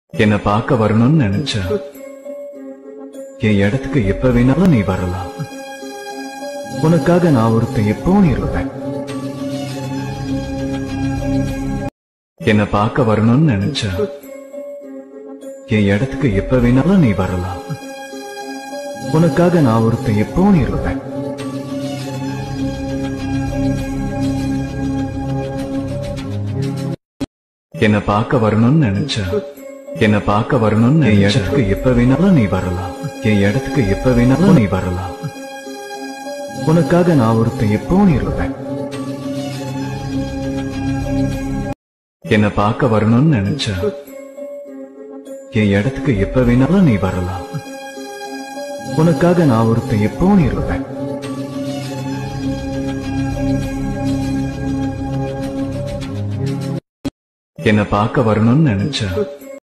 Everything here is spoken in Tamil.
என்ன பார்க்க வரணும்னு நினைச்சா என் இடத்துக்கு எப்ப வேணாலும் நீ வரலாம் உனக்காக நான் ஒருத்தன் எப்பவும் இருப்பேன் என்ன பார்க்க வரணும்னு நினைச்சா என் இடத்துக்கு எப்ப வேணாலும் நீ வரலாம் உனக்காக நான் ஒருத்தன் எப்பவும் இருப்பேன் என்ன பார்க்க வரணும்னு நினைச்சா என்ன பார்க்க வரணும்னு என் இடத்துக்கு எப்ப வேணாலும் நீ வரலாம் என் இடத்துக்கு எப்ப வேணாலும் நீ வரலாம் உனக்காக நான் ஒருத்தன் எப்பவும் இருப்பேன் என்ன பார்க்க வரணும்னு நினைச்சா என் இடத்துக்கு எப்ப வேணாலும் நீ வரலாம் உனக்காக நான் ஒருத்தன் எப்பவும் இருப்பேன் என்ன பார்க்க வரணும்னு நினைச்சா